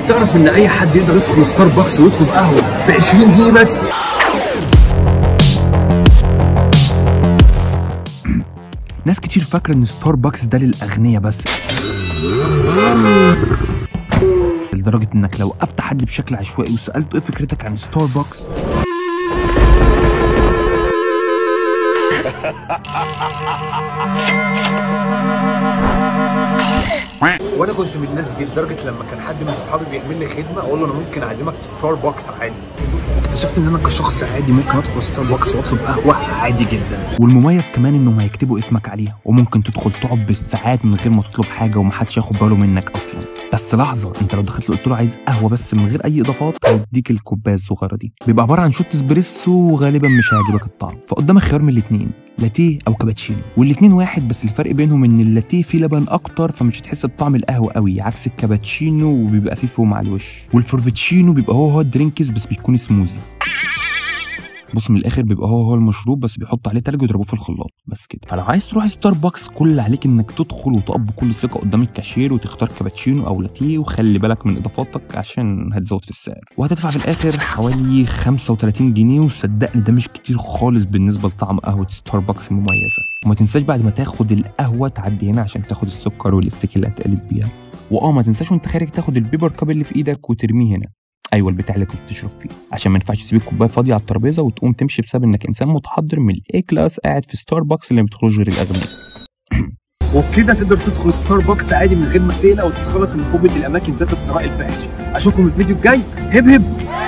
تعرف ان اي حد يقدر يدخل ستاربكس ويطلب قهوه ب 20 جنيه بس ناس كتير فاكره ان ستاربكس ده للاغنياء بس لدرجه انك لو وقفت حد بشكل عشوائي وسالته ايه فكرتك عن ستاربكس وانا كنت من الناس دي لدرجه لما كان حد من صحابي بيعمل لي خدمه اقول له انا ممكن اعزمك في ستاربكس عادي اكتشفت ان انا كشخص عادي ممكن ادخل ستاربكس واطلب قهوه عادي جدا والمميز كمان انهم هيكتبوا اسمك عليها وممكن تدخل تقعد بالساعات من غير ما تطلب حاجه ومحدش ياخد باله منك اصلا بس لحظه انت لو دخلت قلت له عايز قهوه بس من غير اي اضافات هيديك الكوبايه الصغيره دي بيبقى عباره عن شوت اسبريسو وغالبا مش هيعجبك الطعم فقدامك خيار من الاثنين لاتيه او كابتشينو والاثنين واحد بس الفرق بينهم ان اللاتيه فيه لبن اكتر فمش هتحس بطعم القهوه قوي عكس الكابتشينو وبيبقى فيه فوم على الوش والفوربتشينو بيبقى هو هو الدرينكس بس بيكون سموزي بص من الاخر بيبقى هو هو المشروب بس بيحط عليه تلج ويضربوه في الخلاط بس كده فلو عايز تروح ستاربكس كل اللي عليك انك تدخل وتقف بكل ثقه قدام الكاشير وتختار كابتشينو او لاتيه وخلي بالك من اضافاتك عشان هتزود في السعر وهتدفع في الاخر حوالي 35 جنيه وصدقني ده مش كتير خالص بالنسبه لطعم قهوه ستاربكس المميزه وما تنساش بعد ما تاخد القهوه تعدي هنا عشان تاخد السكر والستيك اللي هتقلب بيها واه ما تنساش وانت خارج تاخد البيبر كاب اللي في ايدك وترميه هنا ايوه البتاع اللي كنت تشرب فيه عشان ما ينفعش تسيب الكوبايه فاضيه على الترابيزه وتقوم تمشي بسبب انك انسان متحضر من الاي كلاس قاعد في ستاربكس اللي ما بتدخلوش غير الاغنياء وبكده تقدر تدخل ستاربكس عادي من غير ما تقلق وتتخلص من فوبيا الاماكن ذات الثراء الفاحش اشوفكم الفيديو الجاي هب هب